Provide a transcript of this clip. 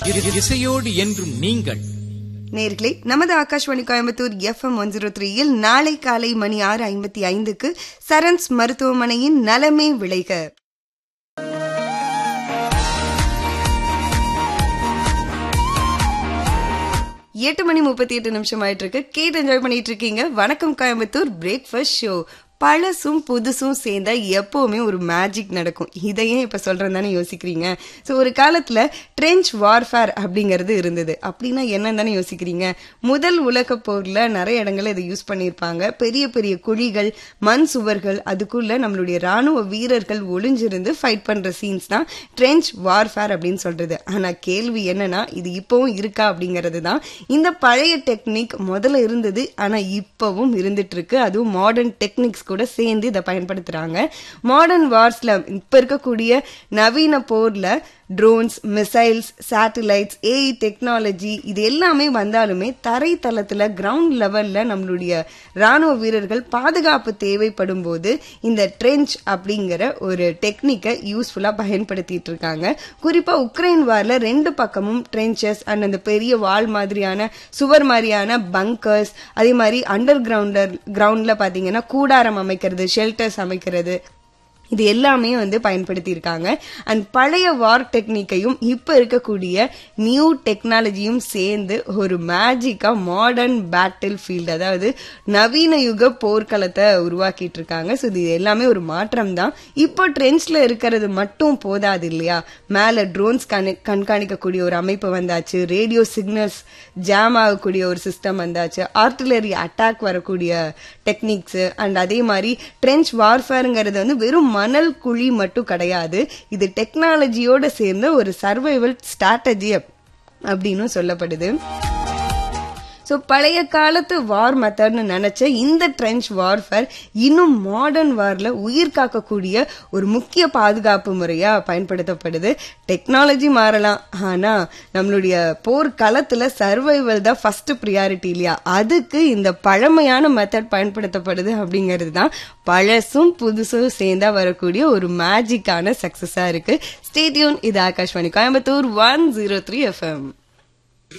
இசையோடு என்றும் நீங்கள் நேர்களே நமது Akashvani Coimbatore FM one zero த்ரீயில் நாளை காலை மணி ஆறு ஐம்பத்தி ஐந்துக்கு சரண்ஸ் மருத்துவமனையின் நலமே விளைக எட்டு மணி முப்பத்தி எட்டு நிமிஷம் ஆயிட்டு இருக்கு கேட்டு என்ஜாய் பண்ணிட்டு இருக்கீங்க வணக்கம் கோயம்புத்தூர் பிரேக்ஃபாஸ்ட் ஷோ பழசும் புதுசும் சேர்ந்தா எப்பவுமே ஒரு மேஜிக் நடக்கும் இதையே இப்ப சொல்றேன் தானே யோசிக்கிறீங்க ஸோ ஒரு காலத்துல ட்ரெஞ்ச் வார்ஃபேர் அப்படிங்கிறது இருந்தது அப்படின்னா என்னன்னு தானே யோசிக்கிறீங்க முதல் உலக போர்ல நிறைய இடங்கள்ல இதை யூஸ் பண்ணியிருப்பாங்க பெரிய பெரிய குழிகள் மண் சுவர்கள் அதுக்குள்ள நம்மளுடைய ராணுவ வீரர்கள் ஒளிஞ்சிருந்து ஃபைட் பண்ற சீன்ஸ் தான் ட்ரெஞ்ச் வார்ஃபேர் அப்படின்னு சொல்றது ஆனா கேள்வி என்னன்னா இது இப்பவும் இருக்கா அப்படிங்கிறது தான் இந்த பழைய டெக்னிக் முதல்ல இருந்தது ஆனா இப்பவும் இருந்துட்டு இருக்கு அதுவும் மாடர்ன் டெக்னிக்ஸ் கூட சேர்ந்து இதை பயன்படுத்துறாங்க மாடர்ன் வார்ஸ்ல இப்ப இருக்கக்கூடிய நவீன போர்ல drones missiles satellites AI technology இது எல்லாமே வந்தாலுமே தரைத்தளத்துல கிரவுண்ட் லெவல்ல நம்மளுடைய ராணுவ வீரர்கள் பாதுகாப்பு தேவைப்படும் போது இந்த ட்ரெஞ்ச் அப்படிங்கிற ஒரு டெக்னிக்கை யூஸ்ஃபுல்லா பயன்படுத்திட்டு இருக்காங்க குறிப்பா உக்ரைன் வார்ல ரெண்டு பக்கமும் ட்ரென்ச்சஸ் அண்ட் அந்த பெரிய வால் மாதிரியான சுவர் மாதிரியான பங்கர்ஸ் அதே மாதிரி அண்டர் கிரவுண்டர் கிரவுண்ட்ல பாத்தீங்கன்னா கூடாரம் அமைக்கிறது ஷெல்டர்ஸ் அமைக்கிறது இது எல்லாமே வந்து பயன்படுத்தி இருக்காங்க அண்ட் பழைய வார் டெக்னிக்கையும் இப்ப இருக்கக்கூடிய நியூ டெக்னாலஜியும் சேர்ந்து ஒரு மேஜிக்கா மாடர்ன் பேட்டில் ஃபீல்டு அதாவது நவீன யுக போர்க்களத்தை உருவாக்கிட்டு இருக்காங்க ஸோ இது எல்லாமே ஒரு மாற்றம் தான் இப்போ ட்ரெண்ட்ஸ்ல இருக்கிறது மட்டும் போதாது இல்லையா மேல ட்ரோன்ஸ் கண்காணிக்கக்கூடிய ஒரு அமைப்பு வந்தாச்சு ரேடியோ சிக்னல்ஸ் ஜாம் ஆகக்கூடிய ஒரு சிஸ்டம் வந்தாச்சு ஆர்டிலரி அட்டாக் வரக்கூடிய டெக்னிக்ஸ் அண்ட் அதே மாதிரி ட்ரெஞ்ச் வார்ஃபேருங்கிறது வந்து வெறும் மணல் குழி மட்டும் கிடையாது இது டெக்னாலஜியோட சேர்ந்த ஒரு சர்வைவல் ஸ்ட்ராட்டஜி அப்படின்னு சொல்லப்படுது ஸோ பழைய காலத்து வார் மெத்தட்னு நினைச்ச இந்த ட்ரெஞ்ச் வார்ஃபேர் இன்னும் மாடர்ன் வார்ல உயிர் காக்கக்கூடிய ஒரு முக்கிய பாதுகாப்பு முறையா பயன்படுத்தப்படுது டெக்னாலஜி மாறலாம் ஆனா நம்மளுடைய போர் களத்துல சர்வைவல் தான் ஃபர்ஸ்ட் ப்ரியாரிட்டி இல்லையா அதுக்கு இந்த பழமையான மெத்தட் பயன்படுத்தப்படுது அப்படிங்கிறது தான் பழசும் புதுசும் சேர்ந்தா வரக்கூடிய ஒரு மேஜிக்கான சக்சஸா இருக்கு ஸ்டேடியூன் இது Akashvani Coimbatore one zero three FM